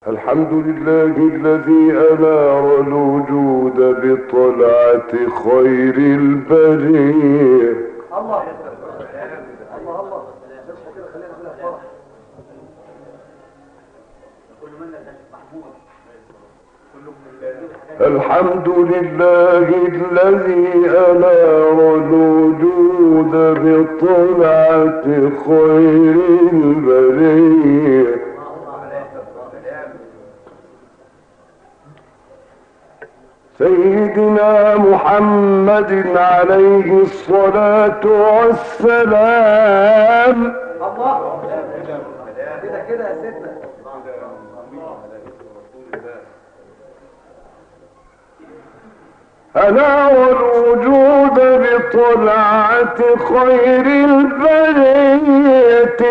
الحمد لله الذي أنار الوجود بطلعة خير البرية الله الله الله نصحى كده خلينا كده فرح الحمد لله الذي أنار الوجود بطلعة خير البرية سيدنا محمد عليه الصلاة والسلام الله كده كده يا سيدنا أنار الوجود بطلعة خير البرية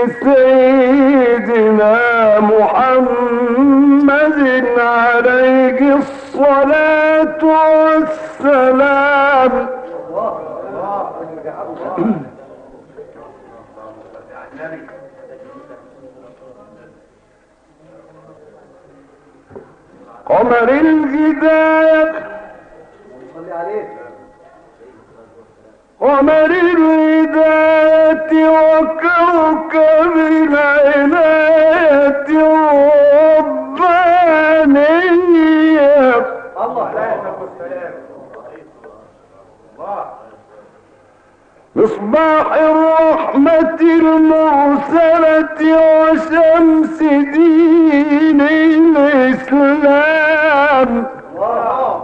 سيدنا محمد عليه الصلاة والسلام قمر الهداية صلي عليه قمر الهداية وكوكب العناية الربانية الله مصباح الرحمة المرسلة وشمس دين الإسلام الله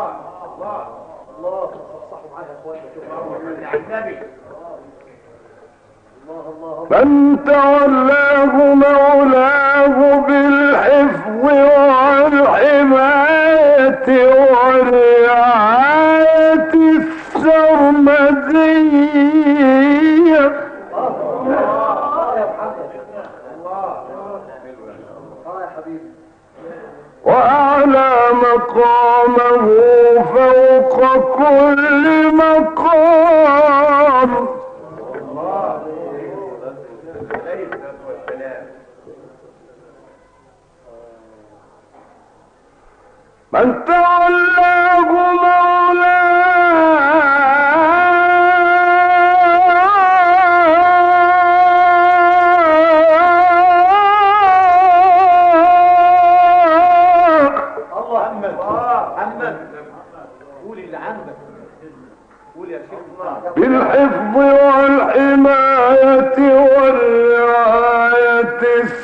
الله صحصحوا معايا يا اخوانا كده الله الله من تولاه مولاه بالحفظ والحماية والرعاية السرمدية الله يا محمد الله اه يا حبيبي وأعلى مقامه فوق كل مقام من تولاه مولاه الله محمد محمد قول اللي عندك قول يا شيخ بالحفظ والحماية والرعاية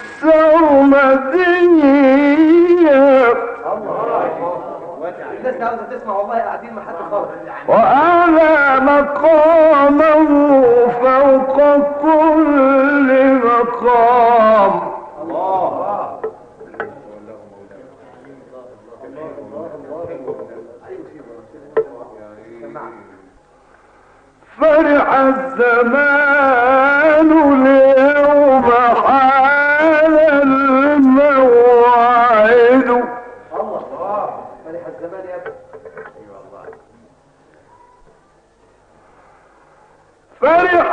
السرمدية الناس دي عاوزه تسمع والله قاعدين ما حد خالص وأعلى مقامه فوق كل مقام فرح الزمان اليوم حال الموعد الله فرح الزمان يا ابني فرح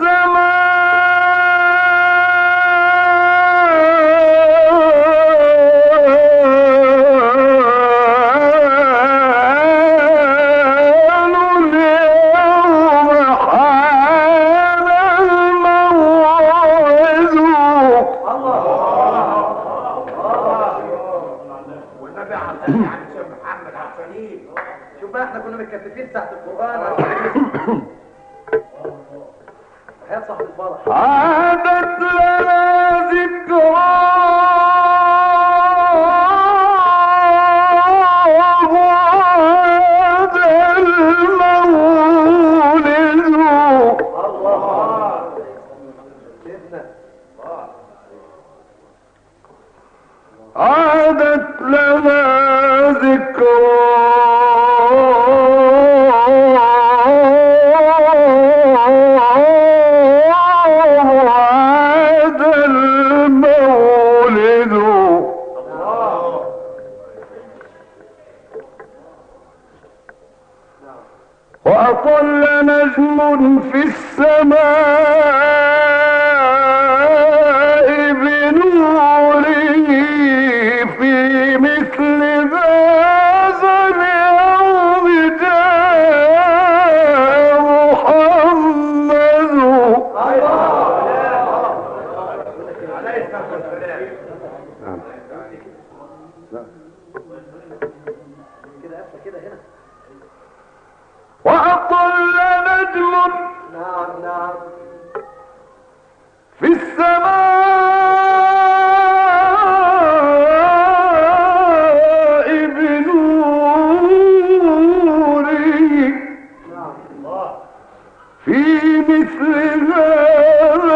الزمان اليوم حان الموعد والنبي عشان محمد عشان شوف بقى احنا كنا متكتفين تحت القران عشان حياة صاحب الفرح عادت لنا ذكرى وعاد المولد الله سيدنا عادت لنا ذكرى وعاد المولد وأطل نجم في السماء بنوره كده قفله كده هنا وأطل نجم نعم نعم في السماء بنوره نعم في مثل هذا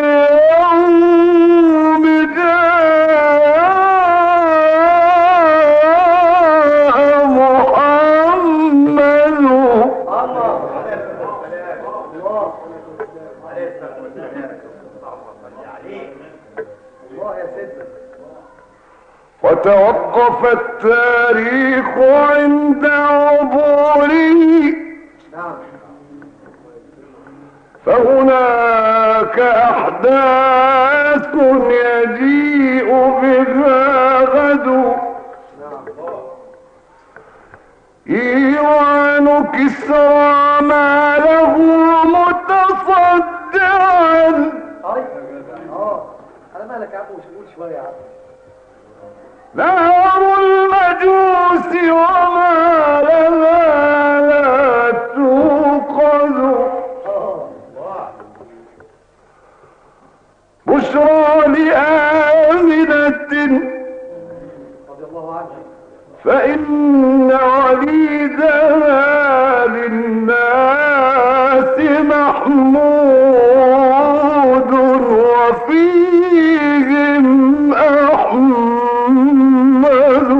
اليوم جاء محمد الله الله الله يا سيدنا وتوقف التاريخ عند عبوره نعم فهناك أحداث يجيء بها غد نعم إيوان كسرى ما له متصدعا اي اه انا مالك يا عم مش قول شويه يا عم نار المجوس وما لها لا توقظ اه بشرى لآمنة رضي الله عنه فإن وليدها للناس محمود وفيهم أحمد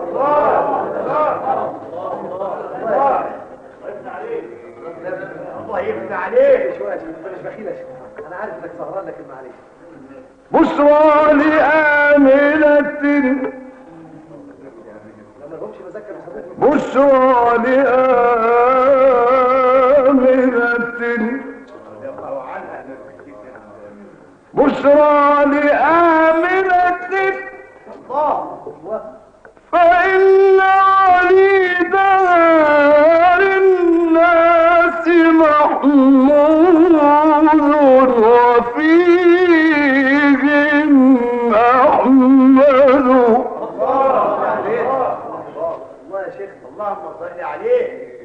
الله يفتح عليك شويه عشان انت مش بخيل يا شيخ انا عارف انك سهران لكن معلش بشرى لآمنة لما لهمش بذكر بصديق بشرى لآمنة بشرى لآمنة الله ايوه فإن وليدها للناس محمود وفيهم أحمد الله يا شيخ اللهم صل عليه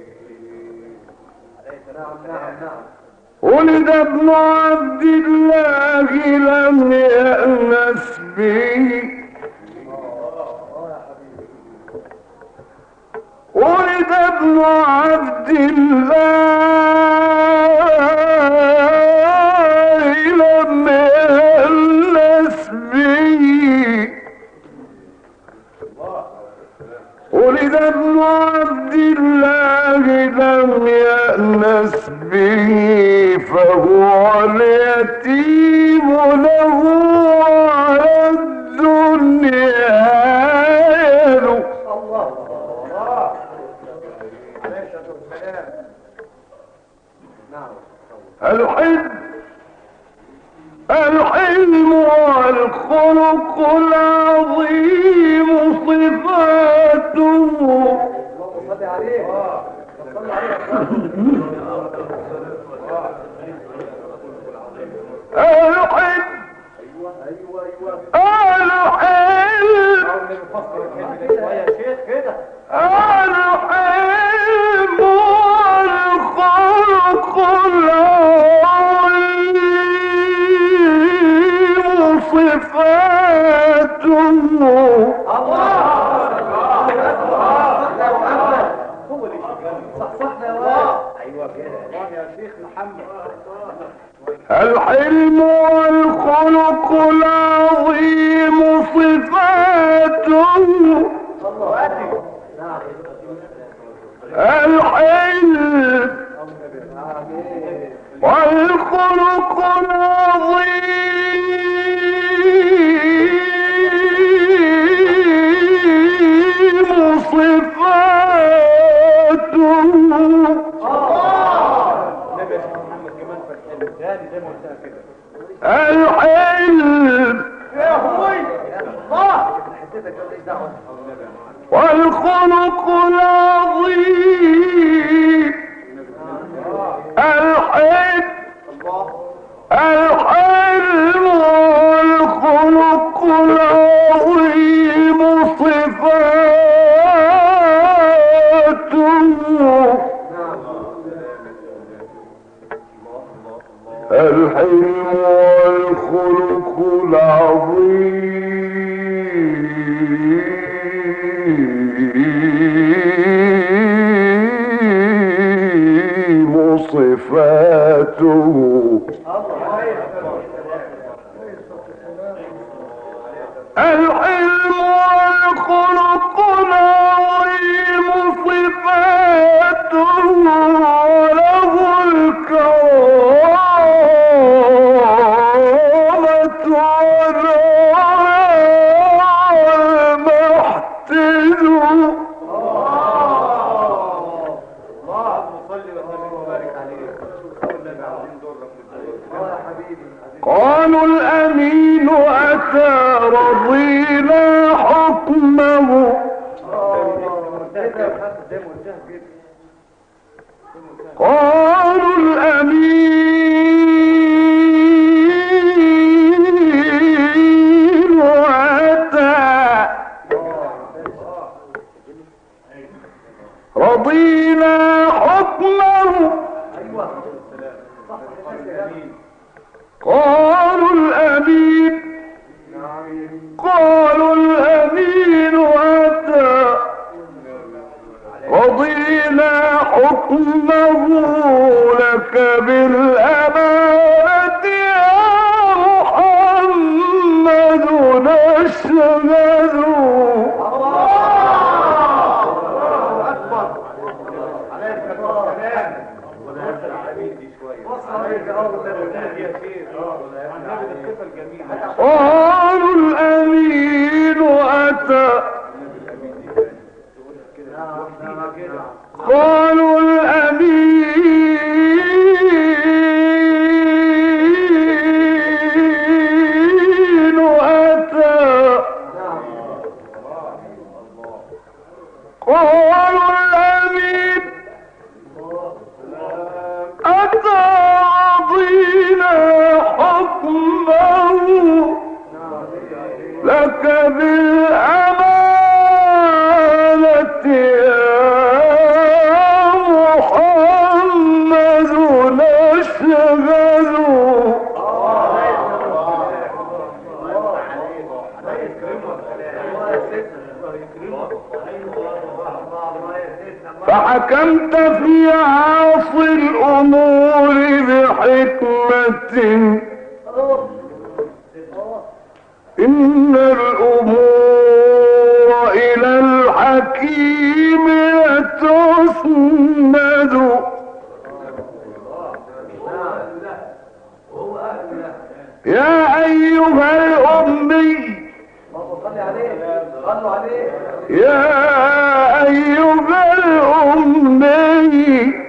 نعم نعم نعم ولد ابن عبد الله لم يأنس به اه يا حبيبي ولد ابن عبد الله لم يأنس به ولد ابن عبد الله لم يأنس به فهو اليتيم له على الدنيا يلو الله الله عليه الصلاه والسلام نعم الحلم الحلم والخلق العظيم صفاته اللهم صل عليه صل عليه الحلم ايوه ايوه ايوه الحلم حاول نفسر الكلمه دي شويه يا شيخ كده الحلم والخلق العظيم صفاته هو اللي شغال صحصحنا يا واد ايوه كده الله يا شيخ محمد الحلم والخلق العظيم صفاته الله نعم الحلم آمين. والخلق العظيم صفاته النبي يا شيخ محمد كمان في الحلم تاني زي ما قلتها كده الحلم يا اخوي الله حسيتك ماليش دعوه والخلق العظيم الحلم الله الحلم والخلق العظيم صفاته الحلم والخلق العظيم صفاته وله الكرامة والمحتد قالوا الأمين أتى رضينا حكمه قالوا الأمين أتى رضينا حكمه قالوا الأمين قالوا الأمين أتى رضينا حكمه لك بالأمانة يا محمد نشهد قالوا الأمين أتى قالوا الأمين أتى قالوا الأمين أتى رضينا حكمه لك بالأمانة يا محمد نشهد فحكمت في عاصي الأمور بحكمة إن الأمور إلى الحكيم تسند يا أيها الأمي يا أيها الأمي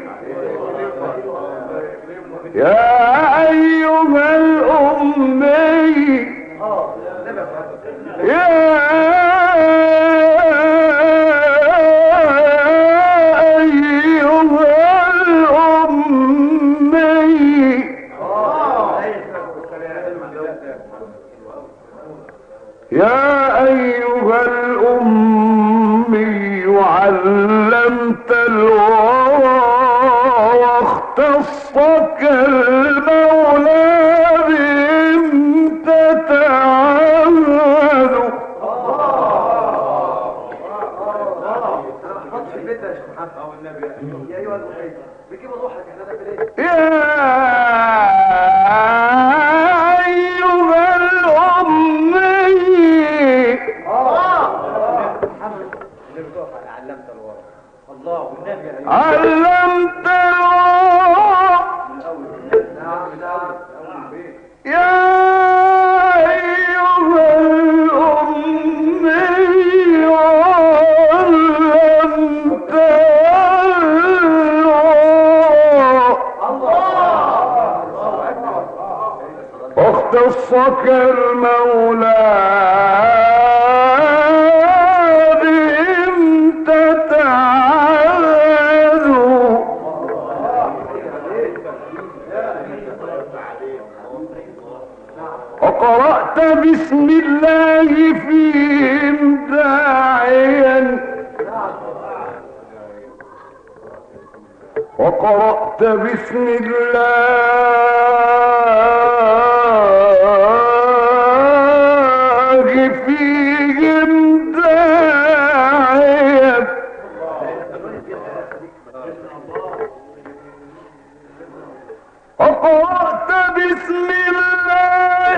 يا أيها الأمي يا أيها الأمي يا أيها الأمي علمت الورى واختصك المولى بهم تتعهد يا ايها المؤمن بكيف روحك احنا نعمل ايه؟ يا أيها الأمي علمت الورى الله والنبي يا علمت الورى نعم نعم يا أيها الأمي علمت واختصك المولى بهم تتعاذ وقرأت بسم الله فيهم داعيا وقرأت بسم الله فيهم داعيا وقرأت بسم الله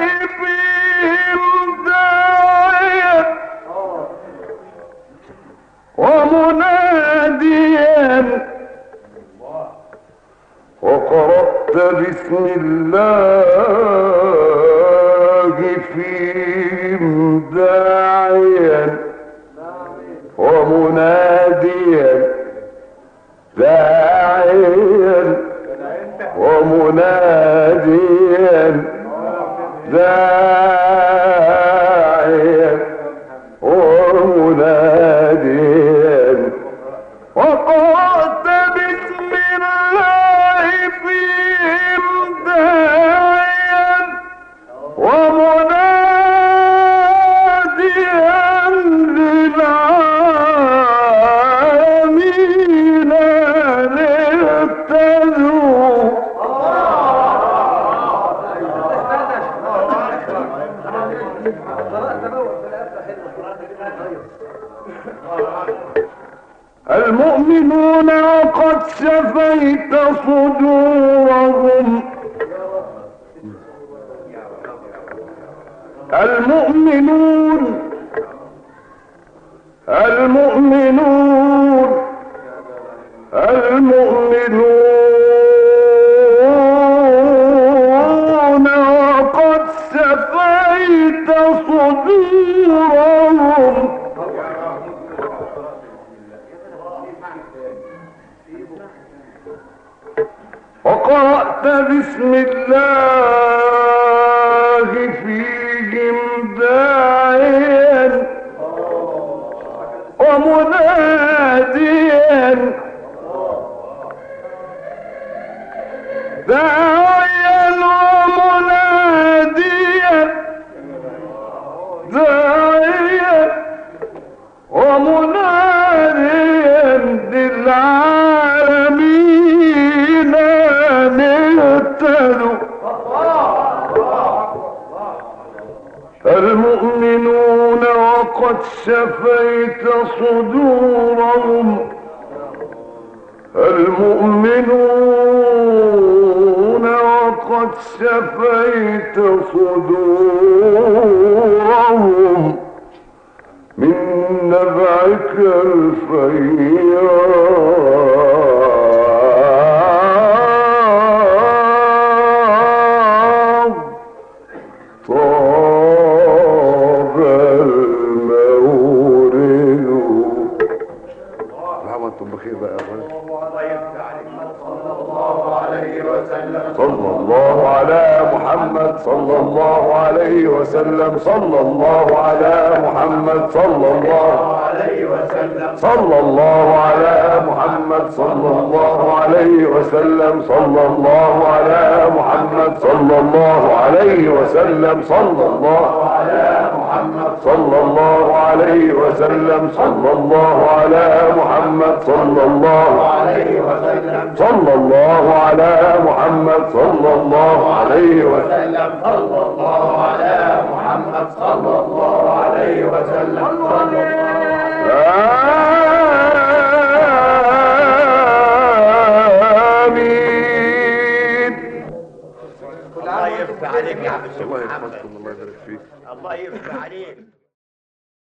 بسم الله فيهم داعيا ومناديا داعيا ومناديا داعيا ومناديا وقرأت باسم الله فيهم داعيا ومناديا للعالمين ليهتدوا المؤمنون وقد شفيت صدورهم المؤمنون المؤمنون المؤمنون وقد شفيت صدورهم وقرأت بسم الله فيهم داعيا ومناديا داعيا ومناديا داعيا ومناديا للعالمين أن اهتدوا المؤمنون وقد شفيت صدورهم المؤمنون وقد شفيت صدورهم من نبعك الفياض طاب المورد نعم انتم بخير بقى يا ولد صلى الله على محمد صلى الله عليه وسلم صلى الله على محمد صلى الله صلى الله على محمد صلى الله عليه وسلم صلى الله على محمد صلى الله عليه وسلم صلى الله على محمد صلى الله عليه وسلم صلى الله على محمد صلى الله عليه وسلم صلى الله على محمد صلى الله عليه وسلم صلى الله على محمد صلى الله عليه وسلم صلى آمين الله يفتح عليك يا عم الشيخ الله محمد يحفظكم الله يبارك فيك الله يفتح عليك